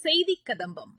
செய்தி கதம்பம்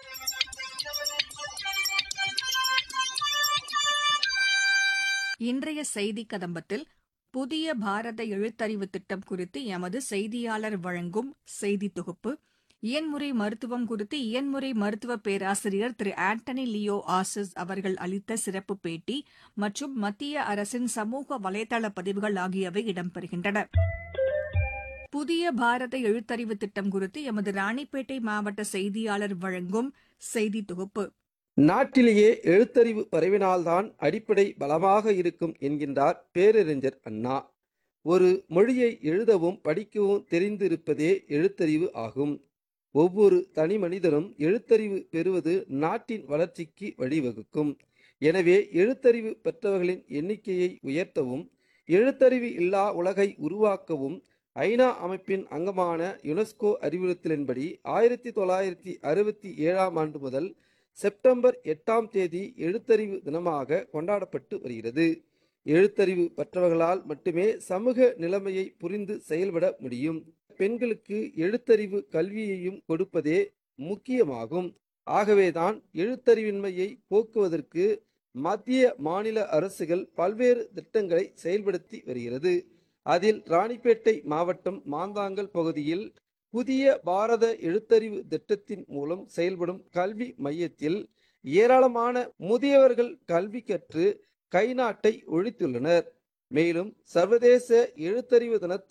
இன்றைய செய்தி கதம்பத்தில் புதிய பாரத எழுத்தறிவு திட்டம் குறித்து எமது செய்தியாளர் வழங்கும் செய்தி தொகுப்பு இயன்முறை மருத்துவம் குறித்து இயன்முறை மருத்துவ பேராசிரியர் திரு ஆண்டனி லியோ ஆசிஸ் அவர்கள் அளித்த சிறப்பு பேட்டி மற்றும் மத்திய அரசின் சமூக வலைதள பதிவுகள் ஆகியவை இடம்பெறுகின்றன புதிய பாரத எழுத்தறிவு திட்டம் குறித்து எமது ராணிப்பேட்டை மாவட்ட செய்தியாளர் வழங்கும் செய்தி தொகுப்பு நாட்டிலேயே எழுத்தறிவு பரவினால்தான் அடிப்படை பலமாக இருக்கும் என்கின்றார் பேரறிஞர் அண்ணா ஒரு மொழியை எழுதவும் படிக்கவும் தெரிந்திருப்பதே எழுத்தறிவு ஆகும் ஒவ்வொரு தனி மனிதனும் எழுத்தறிவு பெறுவது நாட்டின் வளர்ச்சிக்கு வழிவகுக்கும் எனவே எழுத்தறிவு பெற்றவர்களின் எண்ணிக்கையை உயர்த்தவும் எழுத்தறிவு இல்லா உலகை உருவாக்கவும் ஐநா அமைப்பின் அங்கமான யுனெஸ்கோ அறிவுறுத்தலின்படி ஆயிரத்தி தொள்ளாயிரத்தி அறுபத்தி ஏழாம் ஆண்டு முதல் செப்டம்பர் எட்டாம் தேதி எழுத்தறிவு தினமாக கொண்டாடப்பட்டு வருகிறது எழுத்தறிவு பெற்றவர்களால் மட்டுமே சமூக நிலைமையை புரிந்து செயல்பட முடியும் பெண்களுக்கு எழுத்தறிவு கல்வியையும் கொடுப்பதே முக்கியமாகும் ஆகவேதான் எழுத்தறிவின்மையை போக்குவதற்கு மத்திய மாநில அரசுகள் பல்வேறு திட்டங்களை செயல்படுத்தி வருகிறது அதில் ராணிப்பேட்டை மாவட்டம் மாந்தாங்கல் பகுதியில் புதிய பாரத எழுத்தறிவு திட்டத்தின் மூலம் செயல்படும் கல்வி மையத்தில் ஏராளமான முதியவர்கள் கல்வி கற்று கைநாட்டை ஒழித்துள்ளனர் மேலும் சர்வதேச எழுத்தறிவு தினத்தை